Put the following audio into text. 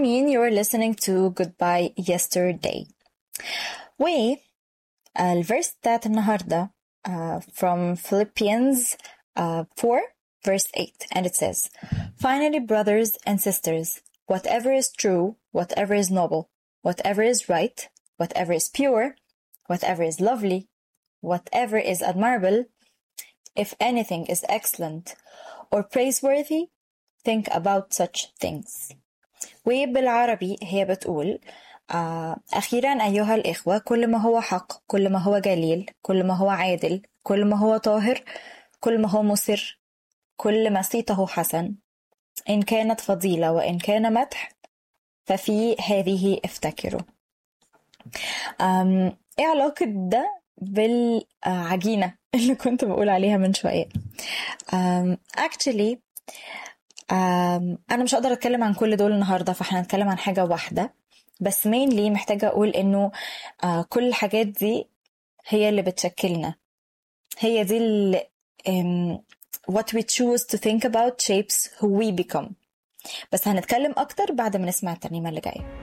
مين you're listening to Goodbye Yesterday و الفيرس بتاعت النهاردة uh, from Philippians uh, 4 verse 8 and it says Finally brothers and sisters whatever is true whatever is noble whatever is right whatever is pure whatever is lovely whatever is admirable if anything is excellent or praiseworthy think about such things وبالعربي هي بتقول آه أخيرا أيها الإخوة كل ما هو حق كل ما هو جليل كل ما هو عادل كل ما هو طاهر كل ما هو مسر كل ما صيته حسن إن كانت فضيلة وإن كان مدح ففي هذه افتكروا أم إيه علاقة ده بالعجينة اللي كنت بقول عليها من شوية um, actually um, أنا مش هقدر أتكلم عن كل دول النهاردة فاحنا هنتكلم عن حاجة واحدة بس mainly محتاجة أقول إنه uh, كل الحاجات دي هي اللي بتشكلنا هي دي اللي um, what we choose to think about shapes who we become بس هنتكلم أكتر بعد ما نسمع الترنيمة اللي جاية